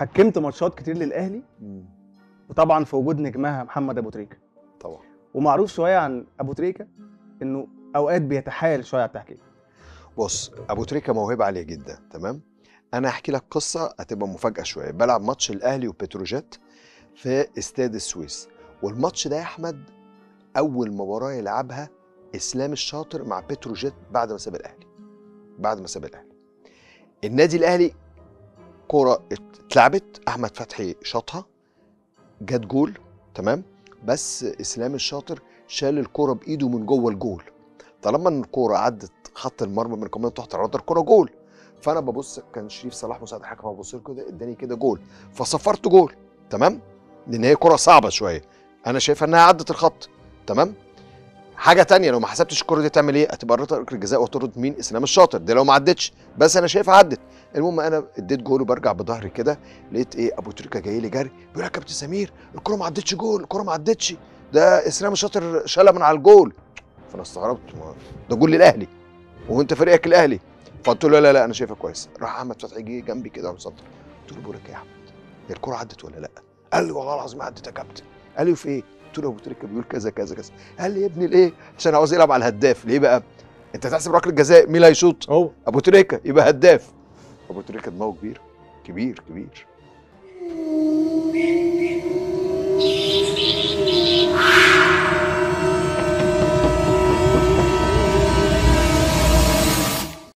حكمت ماتشات كتير للاهلي مم. وطبعا في وجود نجمها محمد ابو تريكه طبعا ومعروف شويه عن ابو تريكه انه اوقات بيتحايل شويه على التحكيم بص ابو تريكه موهبه عاليه جدا تمام انا هحكي لك قصه هتبقى مفاجاه شويه بلعب ماتش الاهلي وبتروجيت في استاد السويس والماتش ده يا احمد اول مباراه يلعبها اسلام الشاطر مع بتروجيت بعد ما ساب الاهلي بعد ما ساب الاهلي النادي الاهلي كوره اتلعبت احمد فتحي شاطها جت جول تمام بس اسلام الشاطر شال الكوره بايده من جوه الجول طالما ان الكوره عدت خط المرمى من كمان تحت الرادار كوره جول فانا ببص كان شريف صلاح مساعد الحكم ببص له كده اداني كده جول فصفرت جول تمام لان هي كره صعبه شويه انا شايفها انها عدت الخط تمام حاجه تانية لو ما حسبتش الكره دي تعمل ايه هتبقى ركله الجزاء وترد مين اسلام الشاطر دي لو ما عدتش بس انا شايفها عدت المهم انا اديت جول وبرجع بظهري كده لقيت ايه ابو تريكه جاي لي جري بيقول يا كابتن سمير الكره ما عدتش جول الكره ما عدتش ده اسلام الشاطر شالها من على الجول فانا استغربت ما- ده جول للاهلي وانت فريقك الاهلي فقلت له لا لا انا شايفها كويس راح احمد فتحي جه جنبي كده على السطر قلت له بقول لك إيه يا احمد هي الكره عدت ولا لا قال لي والله العظيم عدت يا كابتن قال لي في ايه قلت له ابو تريكه بيقول كذا كذا كذا قال لي يا ابني ليه عشان عاوز يلعب على الهداف ليه بقى انت تحسب ركله جزاء مين اللي هيشوط هو ابو تريكه يبقى هداف ابو تريكه دماغه كبير كبير كبير